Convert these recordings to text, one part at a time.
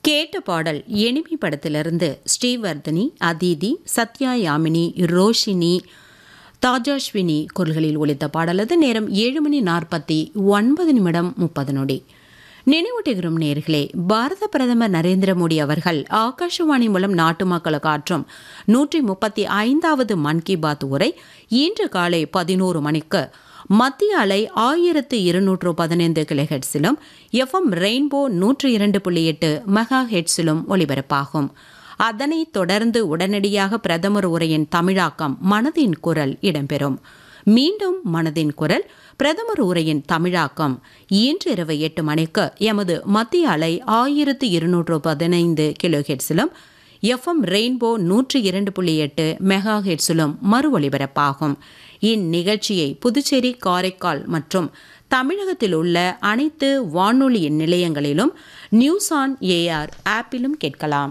கேட்ட பாடல் எனிமி படத்திலிருந்து ஸ்ரீவர்தனி அதிதி சத்யா யாமினி ரோஷினி தாஜாஸ்வினி குரல்களில் ஒலித்த பாடலது நேரம் ஏழு மணி நாற்பத்தி ஒன்பது நிமிடம் முப்பது நொடி நினைவூட்டுகிறோம் நேர்களே பாரத பிரதமர் நரேந்திர மோடி அவர்கள் ஆகாஷவாணி மூலம் நாட்டு மக்களுக்கு ஆற்றும் நூற்றி முப்பத்தி ஐந்தாவது மன் கி பாத் உரை இன்று காலை பதினோரு மணிக்கு மத்திய அலை ஆயிரத்து இருநூற்று பதினைந்து கிலோஹெட்ஸிலும் எஃப்எம் ரெயின்போ நூற்று இரண்டு புள்ளி எட்டு மெகா ஹெட்ஸிலும் ஒலிபரப்பாகும் அதனைத் தொடர்ந்து உடனடியாக பிரதமர் உரையின் தமிழாக்கம் மனதின் குரல் இடம்பெறும் மீண்டும் மனதின் குரல் பிரதமர் உரையின் தமிழாக்கம் இன்று இரவு எட்டு மணிக்கு எமது மத்திய அலை ஆயிரத்து இருநூற்று பதினைந்து கிலோ ஹெட்ஸிலும் எஃப்எம் ரெயின்போ நூற்றி இரண்டு புள்ளி எட்டு மெகா ஹெட்ஸிலும் மறு ஒலிபரப்பாகும் இந்நிகழ்ச்சியை புதுச்சேரி காரைக்கால் மற்றும் தமிழகத்தில் உள்ள அனைத்து வானொலி நிலையங்களிலும் நியூஸ் ஆன் ஏஆர் ஆப்பிலும் கேட்கலாம்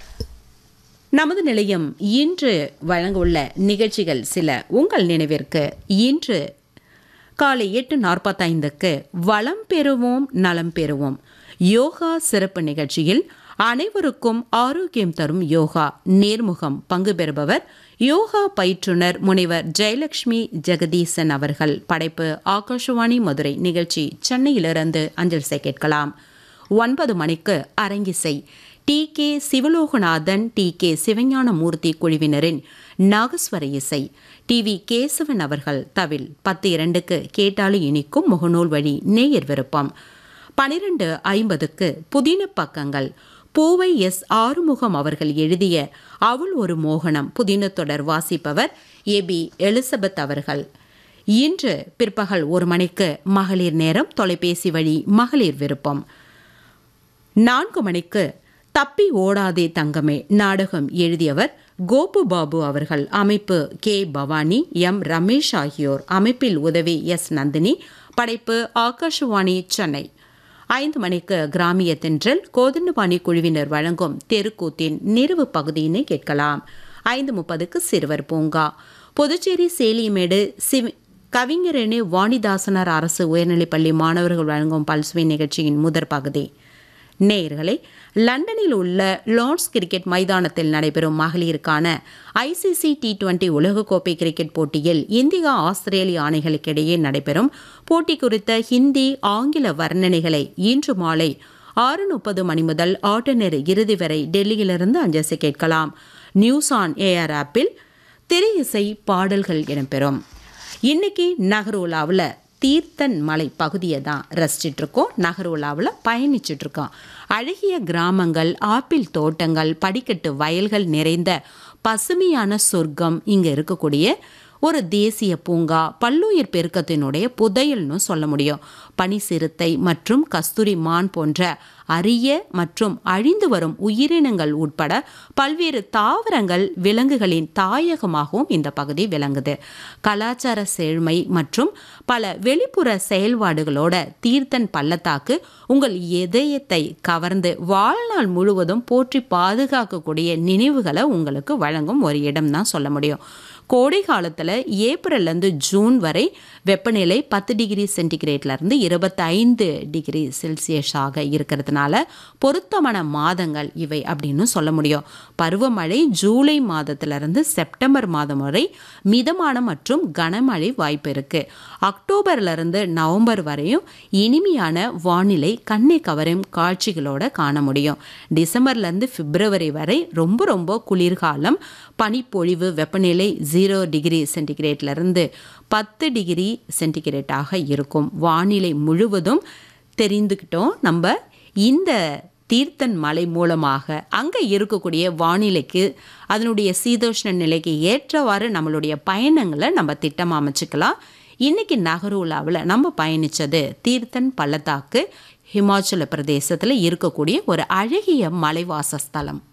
நமது நிலையம் இன்று வழங்கவுள்ள நிகழ்ச்சிகள் சில உங்கள் நினைவிற்கு இன்று காலை எட்டு நாற்பத்தைந்துக்கு வளம் பெறுவோம் நலம் பெறுவோம் யோகா சிறப்பு நிகழ்ச்சியில் அனைவருக்கும் ஆரோக்கியம் தரும் யோகா நேர்முகம் பங்கு பெறுபவர் யோகா பயிற்றுனர் முனைவர் ஜெயலட்சுமி ஜெகதீசன் அவர்கள் படைப்பு ஆகாஷவாணி மதுரை நிகழ்ச்சி சென்னையிலிருந்து அஞ்சல் சை கேட்கலாம் ஒன்பது மணிக்கு அரங்கிசை T K Sivaloganathan T K Sivagnanamoorthy குழுவினரின் நாகஸ்வர இசை டி வி கேசவன் அவர்கள் தவில் பத்து இரண்டுக்கு கேட்டாலும் இனிக்கும் முகநூல் வழி நேயர் விருப்பம் பனிரெண்டு ஐம்பதுக்கு புதின பக்கங்கள் பூவை எஸ் ஆறுமுகம் அவர்கள் எழுதிய அவள் ஒரு மோகனம் புதின தொடர் வாசிப்பவர் ஏ பி எலிசபெத் அவர்கள் இன்று பிற்பகல் ஒரு மணிக்கு மகளிர் நேரம் தொலைபேசி வழி மகளிர் விருப்பம் நான்கு மணிக்கு தப்பி ஓடாதே தங்கமே நாடகம் எழுதியவர் கோபு பாபு அவர்கள் அமைப்பு கே பவானி எம் ரமேஷ் ஆகியோர் அமைப்பில் உதவி எஸ் நந்தினி படைப்பு ஆகாஷவாணி சென்னை ஐந்து மணிக்கு கிராமிய தென்றல் கோதண்டபாணி குழுவினர் வழங்கும் தெருக்கூத்தின் நிறைவு பகுதியினை கேட்கலாம் ஐந்து முப்பதுக்கு சிறுவர் பூங்கா புதுச்சேரி சேலிமேடு சிவ கவிஞரணி வாணிதாசனார் அரசு உயர்நிலைப்பள்ளி மாணவர்கள் வழங்கும் பல்சுவை நிகழ்ச்சியின் முதற் பகுதி நேயர்களே லண்டனில் உள்ள லார்ட்ஸ் கிரிக்கெட் மைதானத்தில் நடைபெறும் மகளிருக்கான ஐசிசி டி டுவெண்டி உலகக்கோப்பை கிரிக்கெட் போட்டியில் இந்தியா ஆஸ்திரேலிய அணிகளுக்கிடையே நடைபெறும் போட்டி குறித்த ஹிந்தி ஆங்கில வர்ணனைகளை இன்று மாலை ஆறு முப்பது மணி முதல் ஆட்டநேர இறுதி வரை டெல்லியிலிருந்து அஞ்சசி கேட்கலாம் நியூஸ் ஆன் ஏஆர் ஆப்பில் திரை இசை பாடல்கள் இடம்பெறும் இன்னைக்கு நகரோலாவில் தீர்த்தன் மலை பகுதியை தான் ரசிச்சிட்டு இருக்கோம் நகரோலாவில் பயணிச்சுட்டு இருக்கோம் அழகிய கிராமங்கள் ஆப்பிள் தோட்டங்கள் படிக்கட்டு வயல்கள் நிறைந்த பசுமையான சொர்க்கம் இங்கே இருக்கக்கூடிய ஒரு தேசிய பூங்கா பல்லுயிர் பெருக்கத்தினுடைய புதையல்னு சொல்ல முடியும் பனி சிறுத்தை மற்றும் கஸ்தூரி மான் போன்ற அரிய மற்றும் அழிந்து வரும் உயிரினங்கள் உட்பட பல்வேறு தாவரங்கள் விலங்குகளின் தாயகமாகவும் இந்த பகுதி விளங்குது கலாச்சார செழுமை மற்றும் பல வெளிப்புற செயல்பாடுகளோட தீர்த்தன் பள்ளத்தாக்கு உங்கள் இதயத்தை கவர்ந்து வாழ்நாள் முழுவதும் போற்றி பாதுகாக்கக்கூடிய நினைவுகளை உங்களுக்கு வழங்கும் ஒரு இடம் தான் சொல்ல முடியும் கோடை காலத்தில் ஏப்ரல்லேருந்து ஜூன் வரை வெப்பநிலை பத்து டிகிரி சென்டிகிரேட்லேருந்து இருபத்தைந்து டிகிரி செல்சியஸாக இருக்கிறதுனால பொருத்தமான மாதங்கள் இவை அப்படின்னு சொல்ல முடியும் பருவமழை ஜூலை மாதத்திலிருந்து செப்டம்பர் மாதம் வரை மிதமான மற்றும் கனமழை வாய்ப்பு இருக்குது அக்டோபர்லேருந்து நவம்பர் வரையும் இனிமையான வானிலை கண்ணை கவரும் காட்சிகளோட காண முடியும் டிசம்பர்லேருந்து பிப்ரவரி வரை ரொம்ப ரொம்ப குளிர்காலம் பனிப்பொழிவு வெப்பநிலை ஜீரோ டிகிரி சென்டிகிரேட்லேருந்து பத்து டிகிரி சென்டிகிரேட்டாக இருக்கும் வானிலை முழுவதும் தெரிந்துக்கிட்டோம் நம்ம இந்த தீர்த்தன் மலை மூலமாக அங்கே இருக்கக்கூடிய வானிலைக்கு அதனுடைய சீதோஷ்ண நிலைக்கு ஏற்றவாறு நம்மளுடைய பயணங்களை நம்ம திட்டம் அமைச்சுக்கலாம் இன்னைக்கு நகரூலாவில் நம்ம பயணித்தது தீர்த்தன் பள்ளத்தாக்கு ஹிமாச்சல பிரதேசத்தில் இருக்கக்கூடிய ஒரு அழகிய மலைவாச ஸ்தலம்